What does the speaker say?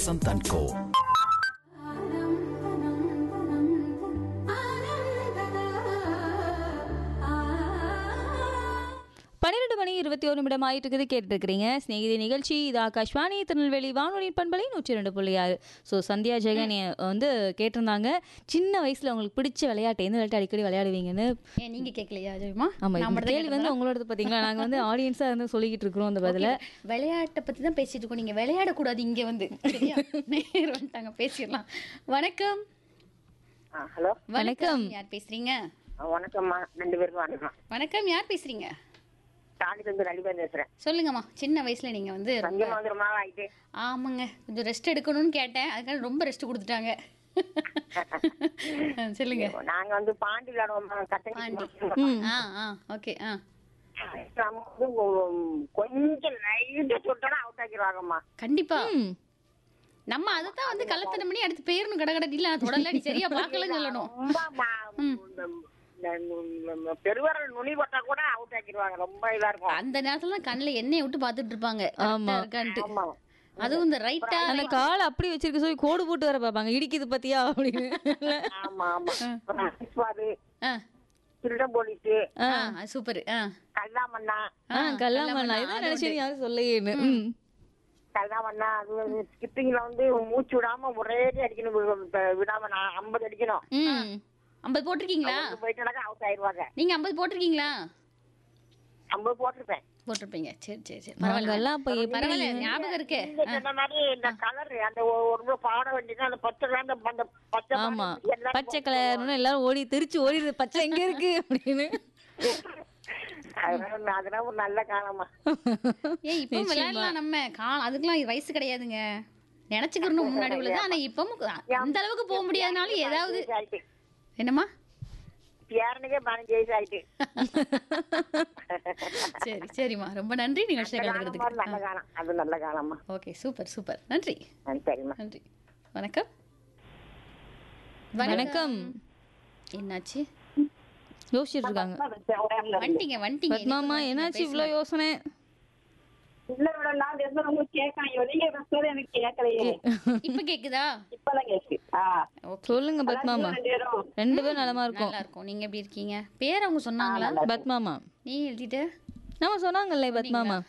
Vasanth and கோ பன்னிரெண்டு மணி இருபத்தி ஒரு நிமிடம் ஆயிட்டு இருக்குது கேட்டுட்டு இருக்கிறீங்க ஸ்நேகிதி நிகழ்ச்சி இது ஆகாஷ்வாணி திருநெல்வேலி வானொலி பண்பலை நூற்றி ரெண்டு புள்ளி ஆறு ஸோ சந்தியா ஜெகன் எ- வந்து கேட்டிருந்தாங்க சின்ன வயசுல உங்களுக்கு பிடிச்ச விளையாட்டு எந்த விளையாட்டு அடிக்கடி விளையாடுவீங்கன்னு ஏன் நீங்க கேட்கலையா ஜெயமா ஆமா நான் இந்த மட்டும் தான் கேள்வி வந்து உங்களோட பார்த்தீங்களா நாங்க வந்து ஆடியன்ஸா இருந்து சொல்லிக்கிட்டு இருக்கிறோம் அந்த பதில கேட்டேன். விளையாட்டை பத்தி தான் பேசிட்டு இருக்கோம் நீங்க விளையாடக்கூடாது இங்க வந்து சரியா நேர் வந்துட்டாங்க பேசிடலாம் வணக்கம் ஆ, ஹலோ வணக்கம். யார் பேசுறீங்க ஆ, வணக்கம்மா ரெண்டு பேருக்கும் வணக்கம் வணக்கம் யார் பேசுறீங்க தாண்டிலிருந்து நடிபேர் பேசுறேன் சொல்லுங்கம்மா சின்ன வயசுல நீங்க வந்து ரொம்ப சங்கமா வந்துருமா ஆயிட்டு ஆமாங்க கொஞ்சம் ரெஸ்ட் எடுக்கணும்னு கேட்டேன் அதுக்காக ரொம்ப ரெஸ்ட் கொடுத்துட்டாங்க சொல்லுங்க நாங்க வந்து பாண்டி விளையாடுவோம் கட்டணி ஆ ஆ ஓகே ஆ நம்ம வந்து உம், கொஞ்சம் லைட்டா சுட்டோம்னா அவுட் ஆக்கிடுவாங்கம்மா கண்டிப்பா ம். நம்ம அதை தான் வந்து கள்ளத்தனம் பண்ணி அடுத்து பேரணும் கடை கடை இல்ல நான் தொடல நீ சரியா பார்க்கலன்னு சொல்லணும் ரொம்ப ம- இந்த- இந்த நு- பெருவரல் நுனி கொட்டா கூட அவுட் ஆக்கிடுவாங்க ரொம்ப இதா இருக்கும் அந்த நேரத்துல தான் கண்ணுல எண்ணெய் விட்டு பார்த்துட்டு இருப்பாங்க ஆமா. கரெக்டா இருக்கான்ட்டு ஆமா அதுவும் இந்த ரைட்டா அந்த காலை அப்படி வச்சிருக்க சொல்லி கோடு போட்டு வர பார்ப்பாங்க இடிக்குது பத்தியா அப்படின்னு ஆமா ஆமா அப்புறம் ஐஸ்வாது ஆ திருடம் போலீஸு ஆ சூப்பர் ஆ கல்லாமண்ணா ஆ கல்லாமண்ணா இதான் நினைச்சேன் யாரும் சொல்லையேன்னு ம். கல்லாமண்ணா அது ஸ்கிப்பிங்ல வந்து மூச்சு விடாம ஒரே அடிக்கணும் வி- வி- விடாம நான் ஐம்பது அடிக்கணும் ம் ஐம்பது போட்டிருக்கீங்களா போயிட்டு அவுட் ஆயிடுவாங்க நீங்க ஐம்பது போட்டிருக்கீங்களா ஐம்பது போட்டிருப்பேன் போட்டிருப்பீங்க சரி சரி சரி நாங்கெல்லாம் அப்ப எப்படி பரவாயில்ல ஞாபகம் இருக்கு நீங்க சொன்ன மாதிரி இந்த கலர் அந்த ஒ- ஒரு ரூபா பாட வேண்டியது அந்த பச்சை கலர் அந்த அந்த பச்சை ஆமா பாவாடை எல்லாரும் பச்சை கலர்னு எல்லாரும் ஓடி தெரிச்சு ஓடிடுது பச்சை எங்க இருக்கு அப்படின்னு அதனால நான் அதெல்லாம் ஒரு நல்ல காலமா ஏய் இப்போ விளையாடலாம் நம்ம காலம் அதுக்கெல்லாம் வயசு கிடையாதுங்க நினைச்சுக்கிறணும் முன்னாடி உள்ளது ஆனா இப்பவும் அந்த அளவுக்கு போக முடியாதுனாலும் ஏதாவது ஆயிட்டு என்னம்மா பேரனுக்கே பதினஞ்சு வயசு ஆயிட்டு சரி சரிம்மா ரொம்ப நன்றி நிகழ்ச்சியில் காலம் மாதிரி கலந்துக்கிறதுக்கு நல்ல காலம் அது நல்ல காலமா ஓகே சூப்பர் சூப்பர் நன்றி ஆ, சரிம்மா நன்றி வணக்கம் வணக்கம் என்னாச்சு யோசிச்சுட்டு இருக்காங்க வந்துட்டீங்க வந்துட்டீங்க பத்மாமா என்னாச்சு இவ்ளோ யோசனை இல்ல மேடம் நான் பேசுறது உங்களுக்கு கேட்கலாம் நீங்க பேசுறது எனக்கு கேட்கலையே இப்ப கேக்குதா இப்பதான் கேக்கு ஆ சொல்லுங்க பத்மாமா ரெண்டு பேரும் ரெண்டு பேரும் நலமா இருக்கும் நல்லா இருக்கும் நீங்க எப்படி இருக்கீங்க பேர் அவங்க சொன்னாங்களா பத்மாமா நீ எழுதிட்டு நம்ம சொன்னாங்கல்ல பத்மாமா